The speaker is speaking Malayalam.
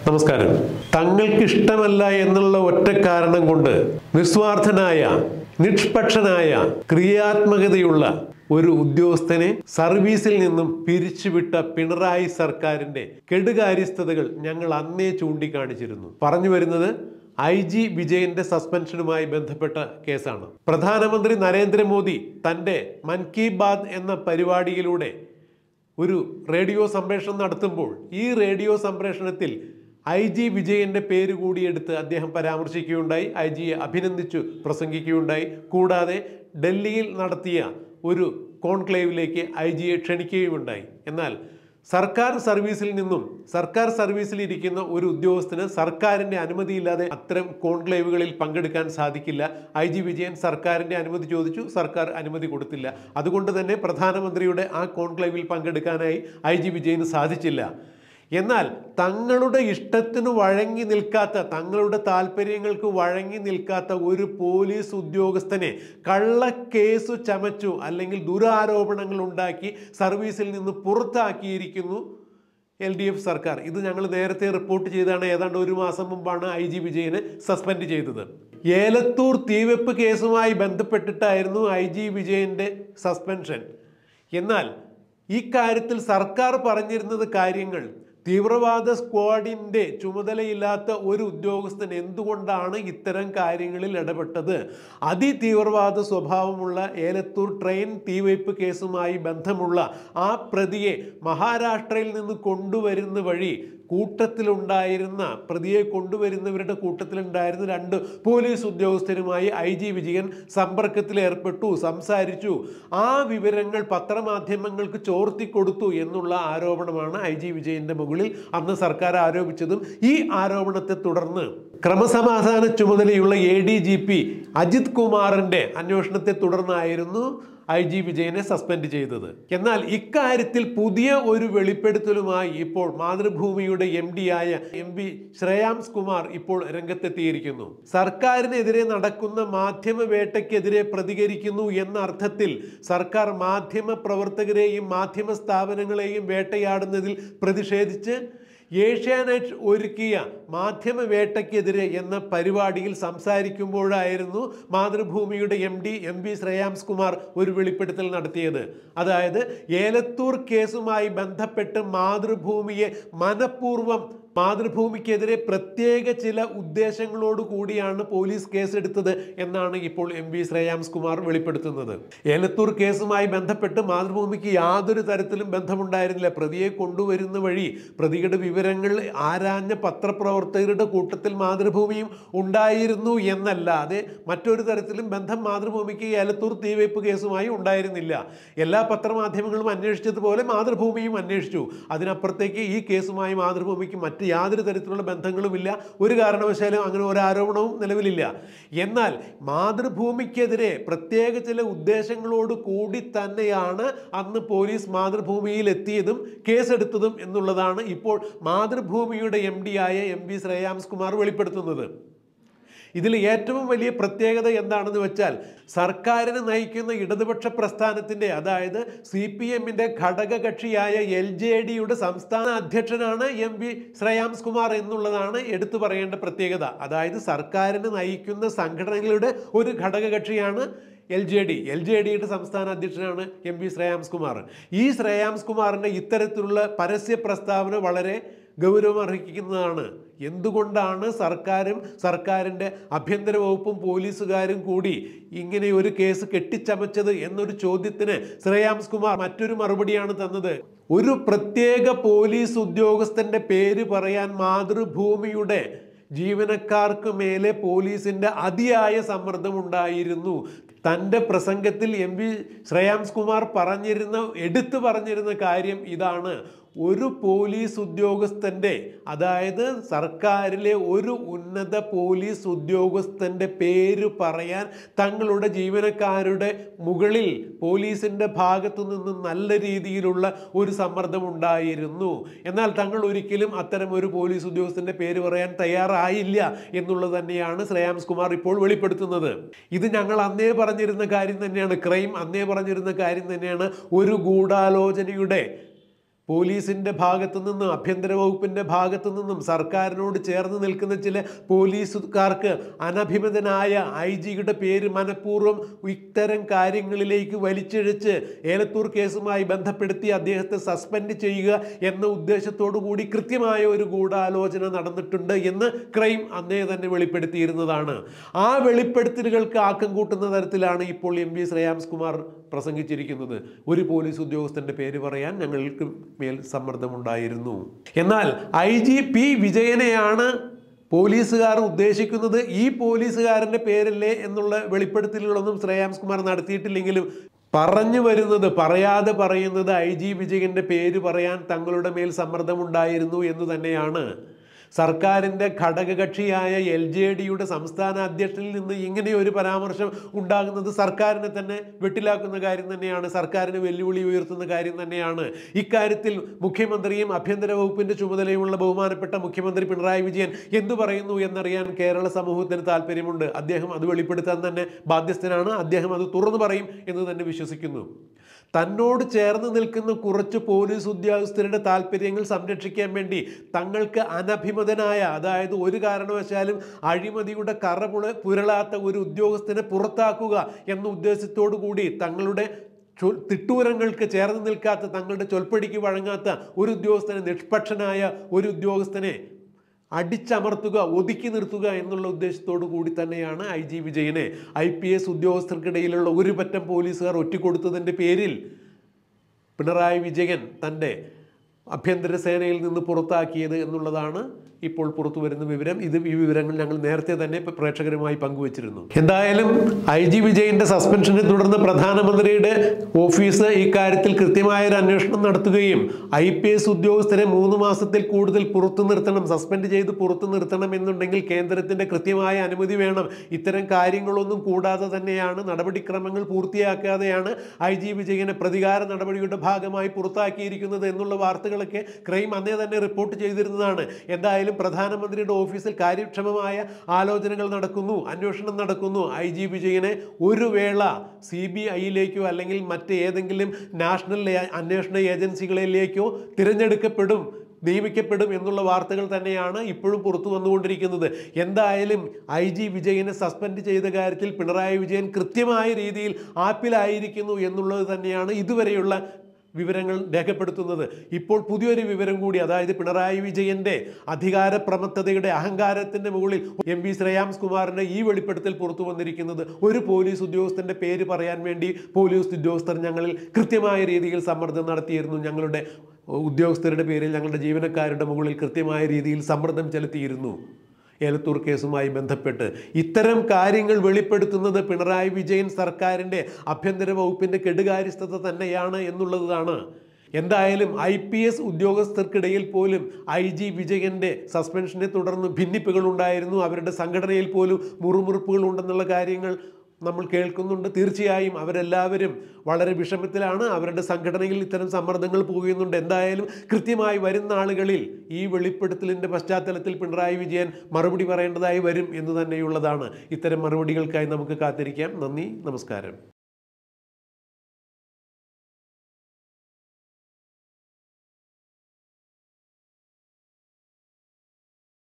നമസ്കാരം തങ്ങൾക്ക് ഇഷ്ടമല്ല എന്നുള്ള ഒറ്റ കാരണം കൊണ്ട് നിസ്വാർത്ഥനായ നിഷ്പക്ഷനായ ക്രിയാത്മകതയുള്ള ഒരു ഉദ്യോഗസ്ഥനെ സർവീസിൽ നിന്നും പിരിച്ചുവിട്ട പിണറായി സർക്കാരിന്റെ കെടുകാര്യസ്ഥതകൾ ഞങ്ങൾ അന്നേ ചൂണ്ടിക്കാണിച്ചിരുന്നു പറഞ്ഞു വരുന്നത് ഐ ജി വിജയന്റെ സസ്പെൻഷനുമായി ബന്ധപ്പെട്ട കേസാണ് പ്രധാനമന്ത്രി നരേന്ദ്രമോദി തന്റെ മൻ കി ബാത് എന്ന പരിപാടിയിലൂടെ ഒരു റേഡിയോ സംപ്രേഷണം നടത്തുമ്പോൾ ഈ റേഡിയോ സംപ്രേഷണത്തിൽ ഐ ജി വിജയന്റെ പേര് കൂടി എടുത്ത് അദ്ദേഹം പരാമർശിക്കുകയുണ്ടായി ഐ ജിയെ അഭിനന്ദിച്ചു പ്രസംഗിക്കുകയുണ്ടായി കൂടാതെ ഡൽഹിയിൽ നടത്തിയ ഒരു കോൺക്ലേവിലേക്ക് ഐ ജിയെ ക്ഷണിക്കുകയുമുണ്ടായി എന്നാൽ സർക്കാർ സർവീസിൽ നിന്നും സർക്കാർ സർവീസിൽ ഇരിക്കുന്ന ഒരു ഉദ്യോഗസ്ഥന് സർക്കാരിന്റെ അനുമതിയില്ലാതെ അത്തരം കോൺക്ലേവുകളിൽ പങ്കെടുക്കാൻ സാധിക്കില്ല ഐ ജി വിജയൻ സർക്കാരിന്റെ അനുമതി ചോദിച്ചു സർക്കാർ അനുമതി കൊടുത്തില്ല അതുകൊണ്ട് തന്നെ പ്രധാനമന്ത്രിയുടെ ആ കോൺക്ലേവിൽ പങ്കെടുക്കാനായി ഐ ജി വിജയന് സാധിച്ചില്ല എന്നാൽ തങ്ങളുടെ ഇഷ്ടത്തിന് വഴങ്ങി നിൽക്കാത്ത തങ്ങളുടെ താല്പര്യങ്ങൾക്ക് വഴങ്ങി നിൽക്കാത്ത ഒരു പോലീസ് ഉദ്യോഗസ്ഥനെ കള്ളക്കേസ് ചമച്ചു അല്ലെങ്കിൽ ദുരാരോപണങ്ങൾ ഉണ്ടാക്കി സർവീസിൽ നിന്ന് പുറത്താക്കിയിരിക്കുന്നു എൽ ഡി എഫ് സർക്കാർ ഇത് ഞങ്ങൾ നേരത്തെ റിപ്പോർട്ട് ചെയ്താണ് ഏതാണ്ട് ഒരു മാസം മുമ്പാണ് ഐ ജി വിജയനെ സസ്പെൻഡ് ചെയ്തത് ഏലത്തൂർ തീവെപ്പ് കേസുമായി ബന്ധപ്പെട്ടിട്ടായിരുന്നു ഐ ജി വിജയന്റെ സസ്പെൻഷൻ എന്നാൽ ഈ കാര്യത്തിൽ സർക്കാർ പറഞ്ഞിരുന്നത് കാര്യങ്ങൾ തീവ്രവാദ സ്ക്വാഡിന്റെ ചുമതലയില്ലാത്ത ഒരു ഉദ്യോഗസ്ഥൻ എന്തുകൊണ്ടാണ് ഇത്തരം കാര്യങ്ങളിൽ ഇടപെട്ടത് അതിതീവ്രവാദ സ്വഭാവമുള്ള ഏലത്തൂർ ട്രെയിൻ തീവയ്പ് കേസുമായി ബന്ധമുള്ള ആ പ്രതിയെ മഹാരാഷ്ട്രയിൽ നിന്ന് കൊണ്ടുവരുന്ന വഴി കൂട്ടത്തിലുണ്ടായിരുന്ന പ്രതിയെ കൊണ്ടുവരുന്നവരുടെ കൂട്ടത്തിലുണ്ടായിരുന്ന രണ്ട് പോലീസ് ഉദ്യോഗസ്ഥരുമായി ഐ ജി വിജയൻ സമ്പർക്കത്തിൽ ഏർപ്പെട്ടു സംസാരിച്ചു ആ വിവരങ്ങൾ പത്രമാധ്യമങ്ങൾക്ക് ചോർത്തി കൊടുത്തു എന്നുള്ള ആരോപണമാണ് ഐ ജി വിജയന്റെ മുകളിൽ അന്ന് സർക്കാർ ആരോപിച്ചതും ഈ ആരോപണത്തെ തുടർന്ന് ക്രമസമാധാന ചുമതലയുള്ള A D G P Ajith കുമാറിന്റെ അന്വേഷണത്തെ തുടർന്നായിരുന്നു ഐ ജി വിജയനെ സസ്പെൻഡ് ചെയ്തത് എന്നാൽ ഇക്കാര്യത്തിൽ പുതിയ ഒരു വെളിപ്പെടുത്തലുമായി ഇപ്പോൾ മാതൃഭൂമിയുടെ എം ഡി ആയ എം പി ശ്രേയാംസ് കുമാർ ഇപ്പോൾ രംഗത്തെത്തിയിരിക്കുന്നു സർക്കാരിനെതിരെ നടക്കുന്ന മാധ്യമ വേട്ടയ്ക്കെതിരെ പ്രതികരിക്കുന്നു എന്ന അർത്ഥത്തിൽ സർക്കാർ മാധ്യമ പ്രവർത്തകരെയും മാധ്യമ സ്ഥാപനങ്ങളെയും വേട്ടയാടുന്നതിൽ പ്രതിഷേധിച്ച് ഏഷ്യാനെറ്റ് ഒരുക്കിയ മാധ്യമ വേട്ടയ്ക്കെതിരെ എന്ന പരിപാടിയിൽ സംസാരിക്കുമ്പോഴായിരുന്നു മാതൃഭൂമിയുടെ M D M P Shreyams Kumar ഒരു വെളിപ്പെടുത്തൽ നടത്തിയത് അതായത് ഏലത്തൂർ കേസുമായി ബന്ധപ്പെട്ട് മാതൃഭൂമിയെ മനഃപൂർവ്വം മാതൃഭൂമിക്കെതിരെ പ്രത്യേക ചില ഉദ്ദേശങ്ങളോട് കൂടിയാണ് പോലീസ് കേസെടുത്തത് എന്നാണ് ഇപ്പോൾ എം വി ശ്രേയാംസ് കുമാർ വെളിപ്പെടുത്തുന്നത് ഏലത്തൂർ കേസുമായി ബന്ധപ്പെട്ട് മാതൃഭൂമിക്ക് യാതൊരു തരത്തിലും ബന്ധമുണ്ടായിരുന്നില്ല പ്രതിയെ കൊണ്ടുവരുന്ന വഴി പ്രതിയുടെ വിവരങ്ങൾ ആരാഞ്ഞ പത്രപ്രവർത്തകരുടെ കൂട്ടത്തിൽ മാതൃഭൂമിയും ഉണ്ടായിരുന്നു എന്നല്ലാതെ മറ്റൊരു തരത്തിലും ബന്ധം മാതൃഭൂമിക്ക് ഏലത്തൂർ തീവയ്പ് കേസുമായി ഉണ്ടായിരുന്നില്ല എല്ലാ പത്രമാധ്യമങ്ങളും അന്വേഷിച്ചതുപോലെ മാതൃഭൂമിയും അന്വേഷിച്ചു അതിനപ്പുറത്തേക്ക് ഈ കേസുമായി മാതൃഭൂമിക്ക് മറ്റ് യാതൊരു തരത്തിലുള്ള ബന്ധങ്ങളുമില്ല ഒരു കാരണവശാലും അങ്ങനെ ഒരു ആരോപണവും നിലവിലില്ല എന്നാൽ മാതൃഭൂമിക്കെതിരെ പ്രത്യേക ചില ഉദ്ദേശങ്ങളോട് കൂടി തന്നെയാണ് അന്ന് പോലീസ് മാതൃഭൂമിയിൽ എത്തിയതും കേസെടുത്തതും എന്നുള്ളതാണ് ഇപ്പോൾ മാതൃഭൂമിയുടെ എം ഡി ആയ എം വി ശ്രേയാംസ് കുമാർ വെളിപ്പെടുത്തുന്നത് ഇതിൽ ഏറ്റവും വലിയ പ്രത്യേകത എന്താണെന്ന് വെച്ചാൽ സർക്കാരിനെ നയിക്കുന്ന ഇടതുപക്ഷ പ്രസ്ഥാനത്തിന്റെ അതായത് സി പി എമ്മിന്റെ ഘടകകക്ഷിയായ എൽ ജെ ഡിയുടെ സംസ്ഥാന അധ്യക്ഷനാണ് എം വി ശ്രേയാംസ് കുമാർ എന്നുള്ളതാണ് എടുത്തു പറയേണ്ട പ്രത്യേകത അതായത് സർക്കാരിനെ നയിക്കുന്ന സംഘടനകളുടെ ഒരു ഘടകകക്ഷിയാണ് L J D L J ഡിയുടെ സംസ്ഥാന അധ്യക്ഷനാണ് എം വി ശ്രേയാംസ് കുമാർ ഈ ശ്രേയാംസ് കുമാറിൻ്റെ ഇത്തരത്തിലുള്ള പരസ്യ പ്രസ്താവന വളരെ ഗൗരവമർഹിക്കുന്നതാണ് എന്തുകൊണ്ടാണ് സർക്കാരും സർക്കാരിൻ്റെ ആഭ്യന്തര വകുപ്പും പോലീസുകാരും കൂടി ഇങ്ങനെ ഒരു കേസ് കെട്ടിച്ചമച്ചത് എന്നൊരു ചോദ്യത്തിന് ശ്രേയാംസ് കുമാർ മറ്റൊരു മറുപടിയാണ് തന്നത് ഒരു പ്രത്യേക പോലീസ് ഉദ്യോഗസ്ഥന്റെ പേര് പറയാൻ മാതൃഭൂമിയുടെ ജീവനക്കാർക്ക് മേലെ പോലീസിന്റെ അതിയായ സമ്മർദ്ദം ഉണ്ടായിരുന്നു തൻ്റെ പ്രസംഗത്തിൽ എം വി ശ്രേയാംസ് കുമാർ പറഞ്ഞിരുന്ന എടുത്തു പറഞ്ഞിരുന്ന കാര്യം ഇതാണ് ഒരു പോലീസ് ഉദ്യോഗസ്ഥൻ്റെ അതായത് സർക്കാരിലെ ഒരു ഉന്നത പോലീസ് ഉദ്യോഗസ്ഥൻ്റെ പേര് പറയാൻ തങ്ങളുടെ ജീവനക്കാരുടെ മുകളിൽ പോലീസിൻ്റെ ഭാഗത്തു നിന്ന് നല്ല രീതിയിലുള്ള ഒരു സമ്മർദ്ദം ഉണ്ടായിരുന്നു എന്നാൽ തങ്ങൾ ഒരിക്കലും അത്തരം ഒരു പോലീസ് ഉദ്യോഗസ്ഥൻ്റെ പേര് പറയാൻ തയ്യാറായില്ല എന്നുള്ളത് തന്നെയാണ് ശ്രേയാംസ് കുമാർ ഇപ്പോൾ വെളിപ്പെടുത്തുന്നത് ഇത് ഞങ്ങൾ അന്നേ പറഞ്ഞിരുന്ന കാര്യം തന്നെയാണ് ക്രൈം അന്നേ പറഞ്ഞിരുന്ന കാര്യം തന്നെയാണ് ഒരു ഗൂഢാലോചനയുടെ പോലീസിന്റെ ഭാഗത്തു നിന്നും ആഭ്യന്തര വകുപ്പിന്റെ ഭാഗത്തു നിന്നും സർക്കാരിനോട് ചേർന്ന് നിൽക്കുന്ന ചില പോലീസുകാർക്ക് അനഭിമതനായ ഐ ജിയുടെ പേര് മനഃപൂർവ്വം ഇത്തരം കാര്യങ്ങളിലേക്ക് വലിച്ചിഴച്ച് ഏലത്തൂർ കേസുമായി ബന്ധപ്പെടുത്തി അദ്ദേഹത്തെ സസ്പെൻഡ് ചെയ്യുക എന്ന ഉദ്ദേശത്തോടു കൂടി കൃത്യമായ ഒരു ഗൂഢാലോചന നടന്നിട്ടുണ്ട് എന്ന് ക്രൈം അന്നേ തന്നെ വെളിപ്പെടുത്തിയിരുന്നതാണ് ആ വെളിപ്പെടുത്തലുകൾക്ക് ആക്കം കൂട്ടുന്ന തരത്തിലാണ് ഇപ്പോൾ എം വി ശ്രേയാംസ് കുമാർ പ്രസംഗിച്ചിരിക്കുന്നത് ഒരു പോലീസ് ഉദ്യോഗസ്ഥന്റെ പേര് പറയാൻ ഞങ്ങൾക്ക് മേൽ സമ്മർദ്ദമുണ്ടായിരുന്നു എന്നാൽ ഐ ജി പി വിജയനെയാണ് പോലീസുകാർ ഉദ്ദേശിക്കുന്നത് ഈ പോലീസുകാരൻ്റെ പേരല്ലേ എന്നുള്ള വെളിപ്പെടുത്തലുകളൊന്നും ശ്രേയാംസ് കുമാർ നടത്തിയിട്ടില്ലെങ്കിലും പറഞ്ഞു വരുന്നത് പറയാതെ പറയുന്നത് ഐ ജി വിജയന്റെ പേര് പറയാൻ തങ്ങളുടെ മേൽ സമ്മർദ്ദമുണ്ടായിരുന്നു എന്ന് തന്നെയാണ് സർക്കാരിൻ്റെ ഘടകകക്ഷിയായ എൽ ജെ ഡിയുടെ സംസ്ഥാന അധ്യക്ഷനിൽ നിന്ന് ഇങ്ങനെ ഒരു പരാമർശം ഉണ്ടാകുന്നത് സർക്കാരിനെ തന്നെ വെട്ടിലാക്കുന്ന കാര്യം തന്നെയാണ് സർക്കാരിന് വെല്ലുവിളി ഉയർത്തുന്ന കാര്യം തന്നെയാണ് ഇക്കാര്യത്തിൽ മുഖ്യമന്ത്രിയും ആഭ്യന്തര വകുപ്പിന്റെ ചുമതലയുമുള്ള ബഹുമാനപ്പെട്ട മുഖ്യമന്ത്രി പിണറായി വിജയൻ എന്തു പറയുന്നു എന്നറിയാൻ കേരള സമൂഹത്തിന് താല്പര്യമുണ്ട് അദ്ദേഹം അത് വെളിപ്പെടുത്താൻ തന്നെ ബാധ്യസ്ഥനാണ് അദ്ദേഹം അത് തുറന്നു പറയും എന്ന് തന്നെ വിശ്വസിക്കുന്നു തന്നോട് ചേർന്ന് നിൽക്കുന്ന കുറച്ച് പോലീസ് ഉദ്യോഗസ്ഥരുടെ താല്പര്യങ്ങൾ സംരക്ഷിക്കാൻ വേണ്ടി തങ്ങൾക്ക് അനഭിമതനായ അതായത് ഒരു കാരണവശാലും അഴിമതിയുടെ കറ പുള- പുരളാത്ത ഒരു ഉദ്യോഗസ്ഥനെ പുറത്താക്കുക എന്ന ഉദ്ദേശത്തോടു കൂടി തങ്ങളുടെ ചൊ- തിട്ടൂരങ്ങൾക്ക് ചേർന്ന് നിൽക്കാത്ത തങ്ങളുടെ ചൊൽപ്പടിക്ക് വഴങ്ങാത്ത ഒരു ഉദ്യോഗസ്ഥനെ നിഷ്പക്ഷനായ ഒരു ഉദ്യോഗസ്ഥനെ അടിച്ചമർത്തുക ഒതുക്കി നിർത്തുക എന്നുള്ള ഉദ്ദേശത്തോടു കൂടി തന്നെയാണ് ഐ ജി വിജയനെ ഐ പി എസ് ഉദ്യോഗസ്ഥർക്കിടയിലുള്ള ഒരു പറ്റം പോലീസുകാർ ഒറ്റിക്കൊടുത്തതിൻ്റെ പേരിൽ പിണറായി വിജയൻ തൻ്റെ ആഭ്യന്തര സേനയിൽ നിന്ന് പുറത്താക്കിയത് എന്നുള്ളതാണ് ഇപ്പോൾ പുറത്തു വരുന്ന വിവരം ഇത് ഈ വിവരങ്ങൾ ഞങ്ങൾ നേരത്തെ തന്നെ ഇപ്പൊ പ്രേക്ഷകരുമായി പങ്കുവച്ചിരുന്നു എന്തായാലും ഐ ജി വിജയന്റെ സസ്പെൻഷനെ തുടർന്ന് പ്രധാനമന്ത്രിയുടെ ഓഫീസ് ഇക്കാര്യത്തിൽ കൃത്യമായ ഒരു അന്വേഷണം നടത്തുകയും ഐ പി എസ് ഉദ്യോഗസ്ഥരെ മൂന്ന് മാസത്തിൽ കൂടുതൽ പുറത്തു നിർത്തണം സസ്പെൻഡ് ചെയ്ത് പുറത്തു നിർത്തണം എന്നുണ്ടെങ്കിൽ കേന്ദ്രത്തിന്റെ കൃത്യമായ അനുമതി വേണം ഇത്തരം കാര്യങ്ങളൊന്നും കൂടാതെ തന്നെയാണ് നടപടിക്രമങ്ങൾ പൂർത്തിയാക്കാതെയാണ് ഐ ജി വിജയനെ പ്രതികാര നടപടിയുടെ ഭാഗമായി പുറത്താക്കിയിരിക്കുന്നത് എന്നുള്ള വാർത്തകളൊക്കെ ക്രൈം അന്നേ തന്നെ റിപ്പോർട്ട് ചെയ്തിരുന്നതാണ് എന്തായാലും പ്രധാനമന്ത്രിയുടെ ഓഫീസിൽ കാര്യക്ഷമമായ ആലോചനകൾ നടക്കുന്നു അന്വേഷണം നടക്കുന്നു ഐ ജി വിജയനെ ഒരു വേള സി ബി ഐയിലേക്കോ അല്ലെങ്കിൽ മറ്റ് ഏതെങ്കിലും നാഷണൽ ഏ- അന്വേഷണ ഏജൻസികളിലേക്കോ തിരഞ്ഞെടുക്കപ്പെടും നിയമിക്കപ്പെടും എന്നുള്ള വാർത്തകൾ തന്നെയാണ് ഇപ്പോഴും പുറത്തു വന്നുകൊണ്ടിരിക്കുന്നത് എന്തായാലും ഐ ജി വിജയനെ സസ്പെൻഡ് ചെയ്ത കാര്യത്തിൽ പിണറായി വിജയൻ കൃത്യമായ രീതിയിൽ ആപ്പിലായിരിക്കുന്നു എന്നുള്ളത് തന്നെയാണ് ഇതുവരെയുള്ള വിവരങ്ങൾ രേഖപ്പെടുത്തുന്നത് ഇപ്പോൾ പുതിയൊരു വിവരം കൂടി അതായത് പിണറായി വിജയന്റെ അധികാര പ്രമത്തതയുടെ അഹങ്കാരത്തിന്റെ മുകളിൽ എം വി ശ്രേയാംസ് കുമാറിന്റെ ഈ വെളിപ്പെടുത്തൽ പുറത്തു വന്നിരിക്കുന്നത് ഒരു പോലീസ് ഉദ്യോഗസ്ഥന്റെ പേര് പറയാൻ വേണ്ടി പോലീസ് ഉദ്യോഗസ്ഥർ ഞങ്ങളിൽ കൃത്യമായ രീതിയിൽ സമ്മർദ്ദം നടത്തിയിരുന്നു ഞങ്ങളുടെ ഉദ്യോഗസ്ഥരുടെ പേരിൽ ഞങ്ങളുടെ ജീവനക്കാരുടെ മുകളിൽ കൃത്യമായ രീതിയിൽ സമ്മർദ്ദം ചെലുത്തിയിരുന്നു ഏലത്തൂർ കേസുമായി ബന്ധപ്പെട്ട് ഇത്തരം കാര്യങ്ങൾ വെളിപ്പെടുത്തുന്നത് പിണറായി വിജയൻ സർക്കാരിൻ്റെ ആഭ്യന്തര വകുപ്പിൻ്റെ കെടുകാര്യസ്ഥത തന്നെയാണ് എന്നുള്ളതാണ് എന്തായാലും ഐ പി എസ് ഉദ്യോഗസ്ഥർക്കിടയിൽ പോലും ഐ ജി വിജയൻ്റെ സസ്പെൻഷനെ തുടർന്ന് ഭിന്നിപ്പുകൾ ഉണ്ടായിരുന്നു അവരുടെ സംഘടനയിൽ പോലും മുറുമുറുപ്പുകൾ ഉണ്ടെന്നുള്ള കാര്യങ്ങൾ നമ്മൾ കേൾക്കുന്നുണ്ട് തീർച്ചയായും അവരെല്ലാവരും വളരെ വിഷമത്തിലാണ് അവരുടെ സംഘടനയിൽ ഇത്തരം സമ്മർദ്ദങ്ങൾ പോകുന്നുണ്ട് എന്തായാലും കൃത്യമായി വരുന്ന ആളുകളിൽ ഈ വെളിപ്പെടുത്തലിൻ്റെ പശ്ചാത്തലത്തിൽ പിണറായി വിജയൻ മറുപടി പറയേണ്ടതായി വരും എന്ന് തന്നെയുള്ളതാണ് ഇത്തരം മറുപടികൾക്കായി നമുക്ക് കാത്തിരിക്കാം നന്ദി നമസ്കാരം